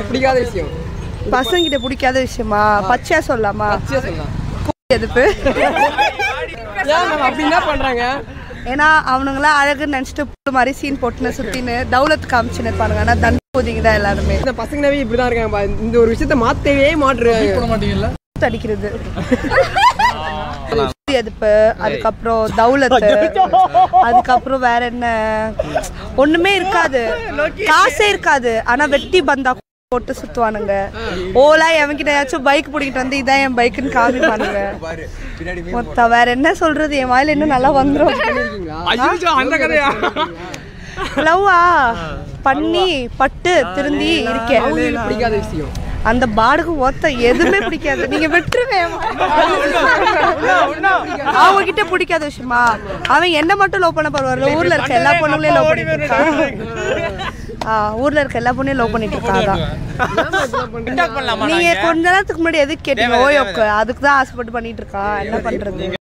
பிடிக்காத விஷயம் பசங்கிட்ட பிடிக்காத விஷயமா பச்சையா சொல்லலாமா பச்சையா சொல்லலாம் எதுப்பு ஏன் நம்ம அப்படி என்ன பண்றாங்க ஏன்னா அவனுங்களாம் அழகுன்னு நினச்சிட்டு புல்லு மாதிரி சீன் போட்டுன்னு சுத்தின்னு தௌலத் காமிச்சுன்னு இருப்பானுங்க ஆனால் தண்டபோதிங்க தான் எல்லாருமே இந்த பசங்கனாவே இப்படிதான் இருக்காங்க பா. இந்த ஒரு விஷயத்த மாத்தவே மாட்டுறாங்க அடிக்கிறது எதுப்பு அதுக்கப்புறம் தௌலத்து அதுக்கப்புறம் வேற என்ன ஒண்ணுமே இருக்காது காசே இருக்காது ஆனா வெட்டி பந்தா போட்டு சுத்துவானுங்க ஓலா எவன்கிட்டயாச்சும் பைக் பிடிக்கிட்டு வந்து இதான் என் பைக்குன்னு காமிப்பானுங்க மொத்த வேற என்ன சொல்றது என் வாயில இன்னும் நல்லா வந்துரும் அந்த கதையா லவ்வா பண்ணி பட்டு திருந்தி இருக்கேன் அவங்களுக்கு பிடிக்காத விஷயம் அந்த பாடுக்கு ஒத்த எதுவுமே பிடிக்காது நீங்க விட்டுருவேன் அவங்க கிட்ட பிடிக்காத விஷயமா அவன் என்ன மட்டும் லவ் பண்ண பரவாயில்ல ஊர்ல இருக்க எல்லா பொண்ணுங்களையும் லவ் பண்ணிட்டு இருக்கான் ஆ, ஊர்ல இருக்க எல்லா பொண்ணையும் லவ் பண்ணிட்டு இருக்காதான் நீங்க கொஞ்ச நேரத்துக்கு முன்னாடி எதுக்கு கேட்டீங்க ஓயோக்கு அதுக்கு தான் ஆசைப்பட்டு பண்ணிட்டு இருக்கான் என்ன பண்றது